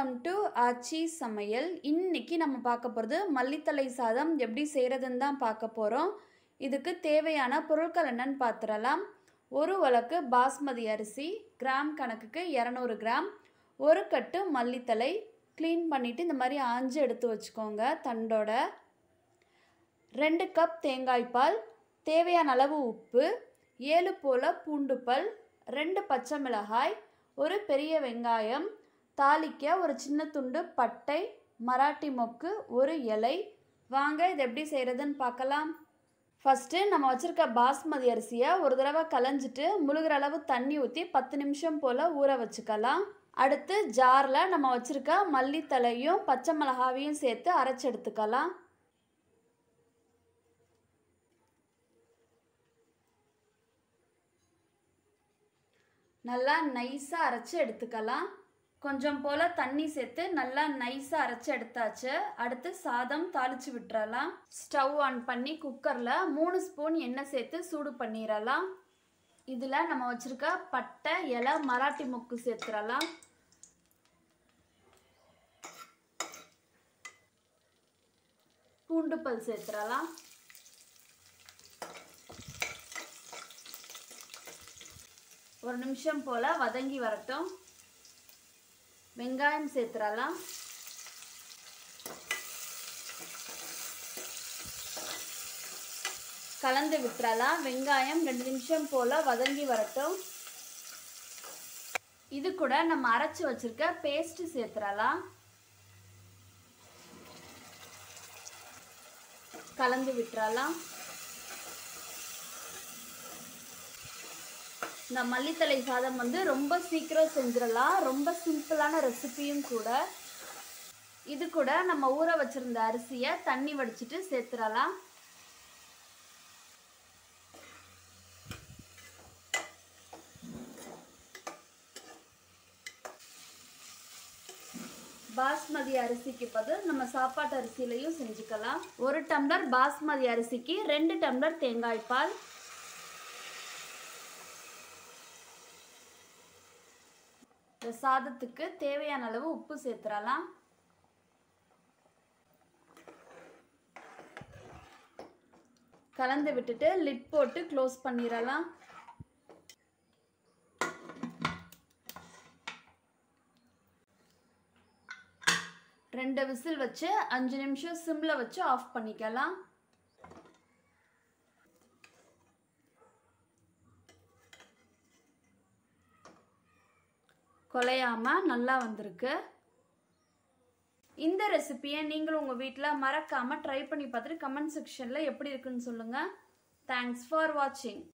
welcome to ஆச்சி சமையல் இன்னைக்கு நம்ம பார்க்க போகிறது மல்லித்தலை சாதம் எப்படி செய்கிறதுன்னு தான் பார்க்க போகிறோம் இதுக்கு தேவையான பொருட்கள் என்னன்னு பார்த்துடலாம் ஒரு உலக்கு பாஸ்மதி அரிசி கிராம் கணக்குக்கு இரநூறு கிராம் ஒரு கட்டு மல்லித்தலை க்ளீன் பண்ணிவிட்டு இந்த மாதிரி ஆஞ்சு எடுத்து வச்சுக்கோங்க தண்டோட ரெண்டு கப் தேங்காய் பால் தேவையான அளவு உப்பு ஏழு போல் பூண்டுப்பல் ரெண்டு பச்சை மிளகாய் ஒரு பெரிய வெங்காயம் தாளிக்க ஒரு சின்ன துண்டு பட்டை மராட்டி மொக்கு ஒரு இலை வாங்க இது எப்படி செய்கிறதுன்னு பார்க்கலாம் ஃபஸ்ட்டு நம்ம வச்சுருக்க பாஸ்மதி அரிசியை ஒரு தடவை களைஞ்சிட்டு முழுகிற அளவு தண்ணி ஊற்றி பத்து நிமிஷம் போல் ஊற வச்சுக்கலாம் அடுத்து ஜாரில் நம்ம வச்சுருக்க மல்லித்தலையும் பச்சை மிளகாவையும் சேர்த்து அரைச்சி எடுத்துக்கலாம் நல்லா நைஸாக அரைச்சி எடுத்துக்கலாம் கொஞ்சம் போல் தண்ணி சேர்த்து நல்லா நைஸாக அரைச்சி எடுத்தாச்சு அடுத்து சாதம் தாளித்து விட்டுறலாம் ஸ்டவ் ஆன் பண்ணி குக்கரில் மூணு ஸ்பூன் எண்ணெய் சேர்த்து சூடு பண்ணிடலாம் இதில் நம்ம வச்சுருக்க பட்டை இலை மராட்டி முக்கு சேர்த்துடலாம் பூண்டு பல் சேர்த்துடலாம் ஒரு நிமிஷம் போல் வதங்கி வரட்டும் வெங்காயம் சேர்த்துடலாம் கலந்து விட்டுறலாம் வெங்காயம் ரெண்டு நிமிஷம் போல் வதங்கி வரட்டும் இது கூட நம்ம அரைச்சி வச்சிருக்க பேஸ்ட் சேர்த்துடலாம் கலந்து விட்டுறலாம் இந்த மல்லித்தலை சாதம் வந்து ரொம்ப சீக்கிரம் செஞ்சிடலாம் ரொம்ப சிம்பிளான ரெசிபியும் கூட இது கூட நம்ம ஊற வச்சிருந்த அரிசியை தண்ணி வடிச்சிட்டு சேர்த்துடலாம் பாஸ்மதி அரிசிக்கு பதில் நம்ம சாப்பாட்டு அரிசியிலையும் செஞ்சுக்கலாம் ஒரு டம்ளர் பாஸ்மதி அரிசிக்கு ரெண்டு டம்ளர் தேங்காய் பால் இந்த சாதத்துக்கு தேவையான அளவு உப்பு சேர்த்துடலாம் கலந்து விட்டுட்டு லிட் போட்டு க்ளோஸ் பண்ணிடலாம் ரெண்டு விசில் வச்சு அஞ்சு நிமிஷம் சிம்மில் வச்சு ஆஃப் பண்ணிக்கலாம் குலையாமல் நல்லா வந்திருக்கு இந்த ரெசிபியை நீங்களும் உங்கள் வீட்டில் மறக்காமல் ட்ரை பண்ணி பார்த்துட்டு கமெண்ட் செக்ஷனில் எப்படி இருக்குன்னு சொல்லுங்கள் தேங்க்ஸ் ஃபார் வாட்சிங்